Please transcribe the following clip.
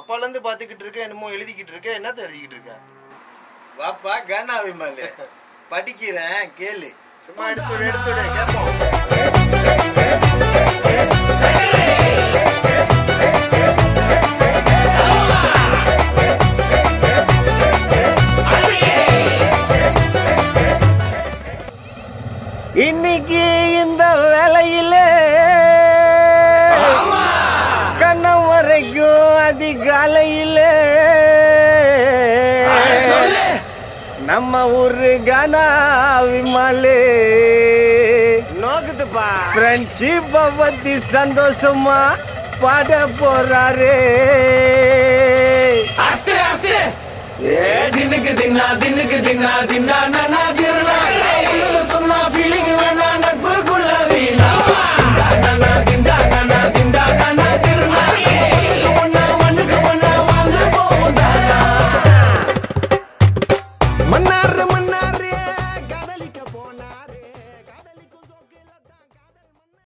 அப்பால இருந்து பாத்துக்கிட்டு இருக்க என்னமோ எழுதிக்கிட்டு இருக்க என்னத்த எழுதிக்கிட்டு இருக்க வாப்பா கனா விமல் படிக்கிறேன் கேளு சும்மா எடுத்து விடு, எடுத்து விடு, கேட்போம் இன்னைக்கு இந்த வேலையில கண்ணம் வரைக்கும் அதிகாலையில நம்ம ஊரு கனா விமாலு நோக்குதுப்பா ஃப்ரெண்ட்ஷிப்பை பத்தி சந்தோஷமா பாட போறாரு அஸ்தே அஸ்தே ஏ தின்னுக்கு தின்னா தின்னுக்கு தின்னா தின்னா